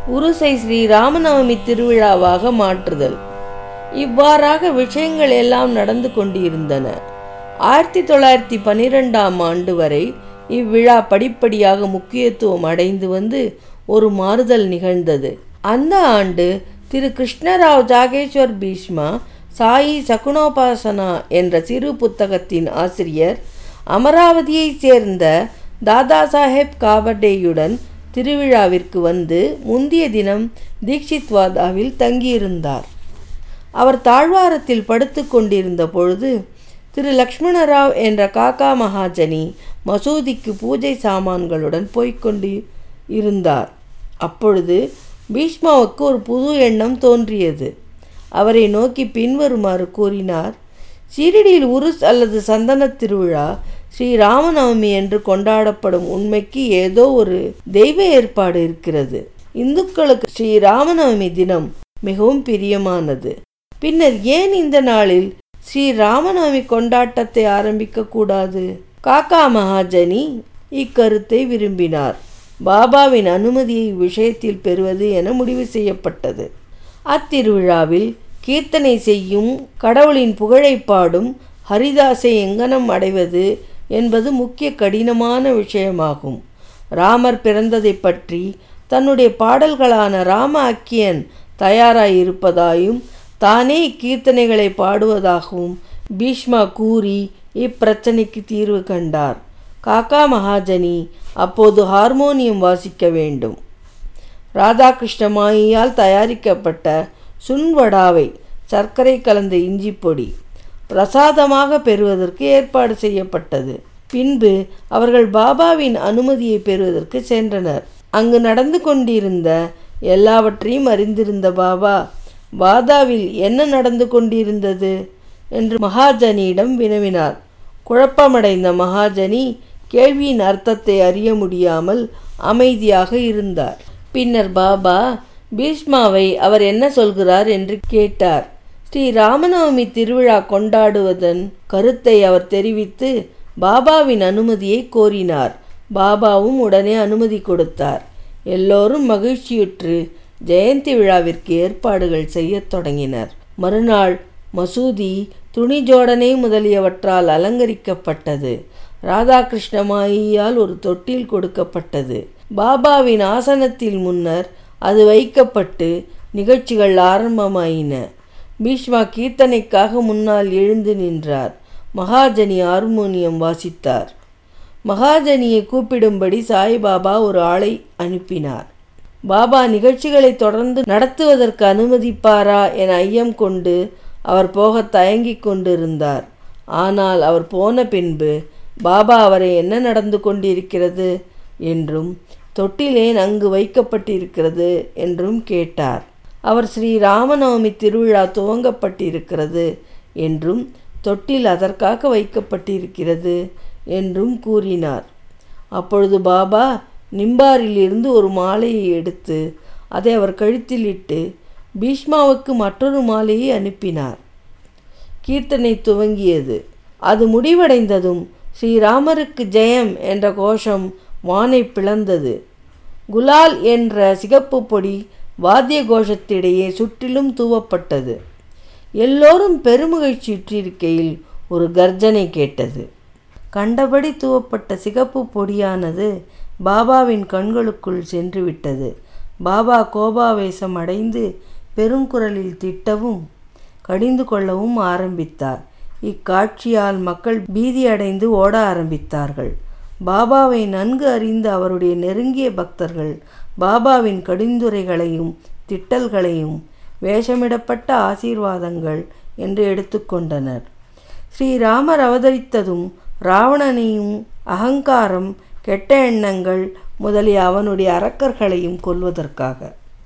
உருசை ஸ்ரீ ராமநவமி திருவிழாவாக மாற்றுதல் இவ்வாறாக விஷயங்கள் எல்லாம் நடந்து கொண்டிருந்தன ஆயிரத்தி தொள்ளாயிரத்தி பன்னிரெண்டாம் ஆண்டு வரை இவ்விழா படிப்படியாக முக்கியத்துவம் அடைந்து வந்து ஒரு மாறுதல் நிகழ்ந்தது அந்த ஆண்டு திரு கிருஷ்ணராவ் ஜாகேஸ்வர் பீஷ்மா சாயி சகுனோபாசனா என்ற சிறு புத்தகத்தின் ஆசிரியர் அமராவதியைச் சேர்ந்த தாதா சாஹேப் காபடேயுடன் திருவிழாவிற்கு வந்து முந்திய தினம் தீக்ஷித்வாதாவில் தங்கியிருந்தார் அவர் தாழ்வாரத்தில் படுத்து கொண்டிருந்த பொழுது திரு லக்ஷ்மணராவ் என்ற காக்கா மகாஜனி மசூதிக்கு பூஜை சாமான்களுடன் போய்க்கொண்டு இருந்தார் அப்பொழுது பீஷ்மாவுக்கு ஒரு புது எண்ணம் தோன்றியது அவரை நோக்கி பின்வருமாறு கூறினார் ஷீரடியில் உருஸ் அல்லது சந்தன திருவிழா ஸ்ரீ ராமநவமி என்று கொண்டாடப்படும் உண்மைக்கு ஏதோ ஒரு தெய்வ ஏற்பாடு இருக்கிறது இந்துக்களுக்கு ஸ்ரீ ராமநவமி தினம் மிகவும் பிரியமானது பின்னர் ஏன் இந்த நாளில் ஸ்ரீ ராமநவமி கொண்டாட்டத்தை ஆரம்பிக்க கூடாது காக்கா மகாஜனி இக்கருத்தை விரும்பினார் பாபாவின் அனுமதியை விஷயத்தில் பெறுவது என முடிவு செய்யப்பட்டது அத்திருவிழாவில் கீர்த்தனை செய்யும் கடவுளின் புகழை பாடும் ஹரிதாசை எங்கனம் அடைவது என்பது முக்கிய கடினமான விஷயமாகும் ராமர் பிறந்ததை பற்றி தன்னுடைய பாடல்களான ராம அக்கியன் தயாராயிருப்பதாயும் தானே கீர்த்தனைகளை பாடுவதாகவும் பீஷ்மா கூறி இப்பிரச்சனைக்கு தீர்வு கண்டார் காக்கா மகாஜனி அப்போது ஹார்மோனியம் வாசிக்க வேண்டும் ராதாகிருஷ்ண மாயியால் தயாரிக்கப்பட்ட சுன்வடாவை சர்க்கரை கலந்த இஞ்சி பொடி பிரசாதமாக பெறுவதற்கு ஏற்பாடு செய்யப்பட்டது பின்பு அவர்கள் பாபாவின் அனுமதியை பெறுவதற்கு சென்றனர் அங்கு நடந்து கொண்டிருந்த எல்லாவற்றையும் அறிந்திருந்த பாபா வாதாவில் என்ன நடந்து கொண்டிருந்தது என்று மகாஜனியிடம் வினவினார் குழப்பமடைந்த மகாஜனி கேள்வியின் அர்த்தத்தை அறிய முடியாமல் அமைதியாக இருந்தார் பின்னர் பாபா பீஷ்மாவை அவர் என்ன சொல்கிறார் என்று கேட்டார் ஸ்ரீ ராமநவமி திருவிழா கொண்டாடுவதன் கருத்தை அவர் தெரிவித்து பாபாவின் அனுமதியை கோரினார் பாபாவும் உடனே அனுமதி கொடுத்தார் எல்லோரும் மகிழ்ச்சியுற்று ஜெயந்தி விழாவிற்கு ஏற்பாடுகள் செய்யத் தொடங்கினர் மறுநாள் மசூதி துணி ஜோடனை முதலியவற்றால் அலங்கரிக்கப்பட்டது ராதாகிருஷ்ண மாயியால் ஒரு தொட்டில் கொடுக்கப்பட்டது பாபாவின் ஆசனத்தில் முன்னர் அது வைக்கப்பட்டு நிகழ்ச்சிகள் ஆரம்பமாயின பீஷ்மா கீர்த்தனைக்காக முன்னால் எழுந்து நின்றார் மகாஜனி ஹார்மோனியம் வாசித்தார் மகாஜனியை கூப்பிடும்படி சாய்பாபா ஒரு ஆளை அனுப்பினார் பாபா நிகழ்ச்சிகளை தொடர்ந்து நடத்துவதற்கு அனுமதிப்பாரா என ஐயம் கொண்டு அவர் போக தயங்கிக் கொண்டிருந்தார் ஆனால் அவர் போன பின்பு பாபா அவரை என்ன நடந்து கொண்டிருக்கிறது என்றும் தொட்டிலேன் அங்கு வைக்கப்பட்டிருக்கிறது என்றும் கேட்டார் அவர் ஸ்ரீ ராமநவமி திருவிழா துவங்கப்பட்டிருக்கிறது என்றும் தொட்டில் அதற்காக வைக்கப்பட்டிருக்கிறது என்றும் கூறினார் அப்பொழுது பாபா நிம்பாரிலிருந்து ஒரு மாலையை எடுத்து அதை அவர் கழுத்தில் இட்டு பீஷ்மாவுக்கு மற்றொரு மாலையை அனுப்பினார் கீர்த்தனை துவங்கியது அது முடிவடைந்ததும் ஸ்ரீராமருக்கு ஜெயம் என்ற கோஷம் வானை பிளந்தது குலால் என்ற சிகப்பு பொடி வாத்திய கோஷத்திடையே சுற்றிலும் தூவப்பட்டது எல்லோரும் பெருமகிழ்ச்சியுற்றிருக்கையில் ஒரு கர்ஜனை கேட்டது கண்டபடி தூவப்பட்ட சிகப்பு பொடியானது பாபாவின் கண்களுக்குள் சென்று விட்டது பாபா கோபாவேசம் அடைந்து பெருங்குரலில் திட்டவும் கடிந்து கொள்ளவும் ஆரம்பித்தார் இக்காட்சியால் மக்கள் பீதியடைந்து ஓட ஆரம்பித்தார்கள் பாபாவை நன்கு அறிந்த அவருடைய நெருங்கிய பக்தர்கள் பாபாவின் கடிந்துரைகளையும் திட்டல்களையும் வேஷமிடப்பட்ட ஆசீர்வாதங்கள் என்று எடுத்துக்கொண்டனர் ஸ்ரீராமர் அவதரித்ததும் ராவணனையும் அகங்காரம் கெட்ட எண்ணங்கள் முதலிய அவனுடைய அரக்கர்களையும் கொல்வதற்காக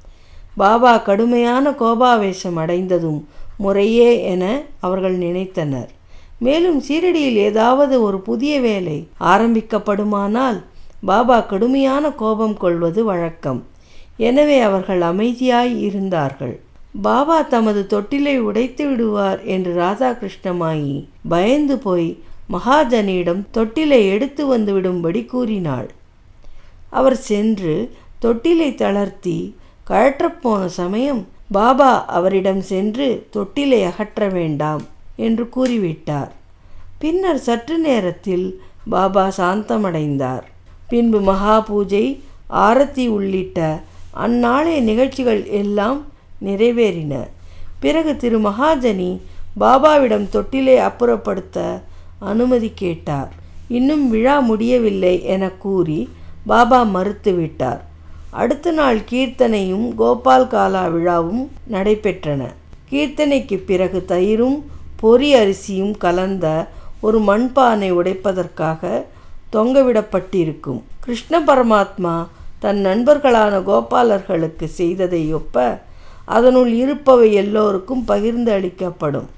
பாபா கடுமையான கோபாவேசம் அடைந்ததும் முறையே என அவர்கள் நினைத்தனர் மேலும் சீரடியில் ஏதாவது ஒரு புதிய வேலை ஆரம்பிக்கப்படுமானால் பாபா கடுமையான கோபம் கொள்வது வழக்கம் எனவே அவர்கள் அமைதியாய் இருந்தார்கள் பாபா தமது தொட்டிலை உடைத்து விடுவார் என்று ராதாகிருஷ்ணமாயி பயந்து போய் மகாஜனியிடம் தொட்டிலை எடுத்து வந்து விடும்படி கூறினாள் அவர் சென்று தொட்டிலை தளர்த்தி கழற்றப்போன சமயம் பாபா அவரிடம் சென்று தொட்டிலை அகற்ற வேண்டாம் என்று கூறிவிட்டார் பின்னர் சற்று நேரத்தில் பாபா சாந்தமடைந்தார் பின்பு மகா பூஜை ஆரத்தி உள்ளிட்ட அந்நாளைய நிகழ்ச்சிகள் எல்லாம் நிறைவேறின பிறகு திரு மகாஜனி பாபாவிடம் தொட்டிலை அப்புறப்படுத்த அனுமதி கேட்டார் இன்னும் விழா முடியவில்லை என கூறி பாபா மறுத்துவிட்டார் அடுத்த நாள் கீர்த்தனையும் கோபால் காலா விழாவும் நடைபெற்றன கீர்த்தனைக்கு பிறகு தயிரும் பொரி அரிசியும் கலந்த ஒரு மண்பானை உடைப்பதற்காக தொங்கவிடப்பட்டிருக்கும் கிருஷ்ண பரமாத்மா தன் நண்பர்களான கோபாலர்களுக்கு செய்ததை ஒப்ப அதனுள் இருப்பவை எல்லோருக்கும் பகிர்ந்து அளிக்கப்படும்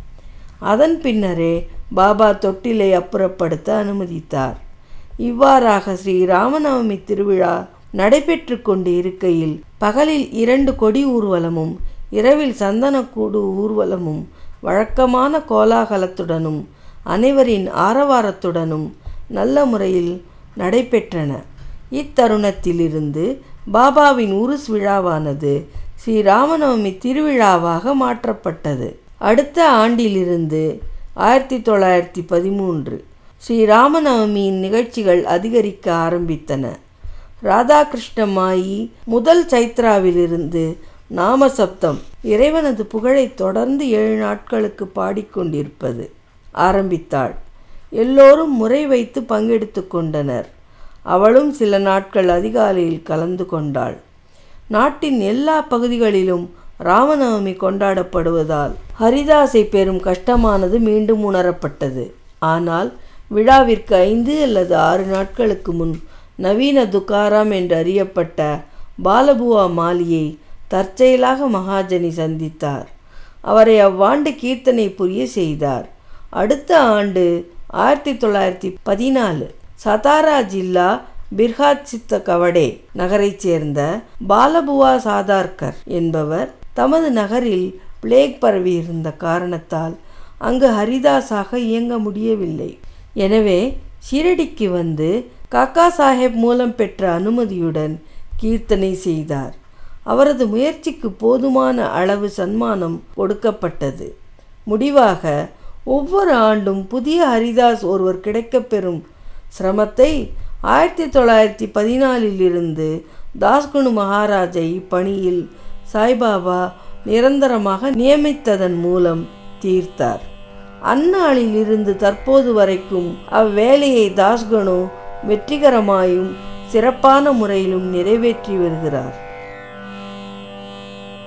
அதன் பின்னரே பாபா தொட்டிலை அப்புறப்படுத்த அனுமதித்தார் இவ்வாறாக ஸ்ரீ ராமநவமி திருவிழா நடைபெற்று கொண்டு இருக்கையில் பகலில் இரண்டு கொடி ஊர்வலமும் இரவில் சந்தனக்கூடு ஊர்வலமும் வழக்கமான கோலாகலத்துடனும் அனைவரின் ஆரவாரத்துடனும் நல்ல முறையில் நடைபெற்றன இத்தருணத்திலிருந்து பாபாவின் உருஸ் விழாவானது ஸ்ரீ ராமநவமி திருவிழாவாக மாற்றப்பட்டது அடுத்த ஆண்டிலிருந்து ஆயிரத்தி தொள்ளாயிரத்தி பதிமூன்று ஸ்ரீ ராமநவமியின் நிகழ்ச்சிகள் அதிகரிக்க ஆரம்பித்தன ராதாகிருஷ்ண மாயி முதல் சைத்ராவிலிருந்து நாம சப்தம் இறைவனது புகழை தொடர்ந்து ஏழு நாட்களுக்கு பாடிக்கொண்டிருப்பது ஆரம்பித்தாள் எல்லோரும் முறை வைத்து பங்கெடுத்து கொண்டனர் அவளும் சில நாட்கள் அதிகாலையில் கலந்து கொண்டாள் நாட்டின் எல்லா பகுதிகளிலும் ராமநவமி கொண்டாடப்படுவதால் ஹரிதாஸை பெறும் கஷ்டமானது மீண்டும் உணரப்பட்டது ஆனால் விழாவிற்கு ஐந்து அல்லது ஆறு நாட்களுக்கு முன் நவீன துக்காராம் என்று அறியப்பட்ட பாலபுவா மாலியை தற்செயலாக மகாஜனி சந்தித்தார் அவரை அவ்வாண்டு கீர்த்தனை புரிய செய்தார் அடுத்த ஆண்டு ஆயிரத்தி தொள்ளாயிரத்தி பதினாலு சதாரா ஜில்லா பிர்ஹாத் சித்த கவடே நகரைச் சேர்ந்த பாலபுவா சாதார்கர் என்பவர் தமது நகரில் பிளேக் பரவியிருந்த காரணத்தால் அங்கு ஹரிதாஸாக இயங்க முடியவில்லை எனவே ஷிரடிக்கு வந்து காக்கா சாஹேப் மூலம் பெற்ற அனுமதியுடன் கீர்த்தனை செய்தார் அவரது முயற்சிக்கு போதுமான அளவு சன்மானம் கொடுக்கப்பட்டது முடிவாக ஒவ்வொரு ஆண்டும் புதிய ஹரிதாஸ் ஒருவர் கிடைக்கப்பெறும் சிரமத்தை ஆயிரத்தி தொள்ளாயிரத்தி பதினாலிலிருந்து தாஸ்குனு மகாராஜை இப்பணியில் சாய்பாபா நிரந்தரமாக நியமித்ததன் மூலம் தீர்த்தார் அந்நாளில் இருந்து தற்போது வரைக்கும் அவ்வேலையை தாஸ்கனு வெற்றிகரமாயும் சிறப்பான முறையிலும் நிறைவேற்றி வருகிறார்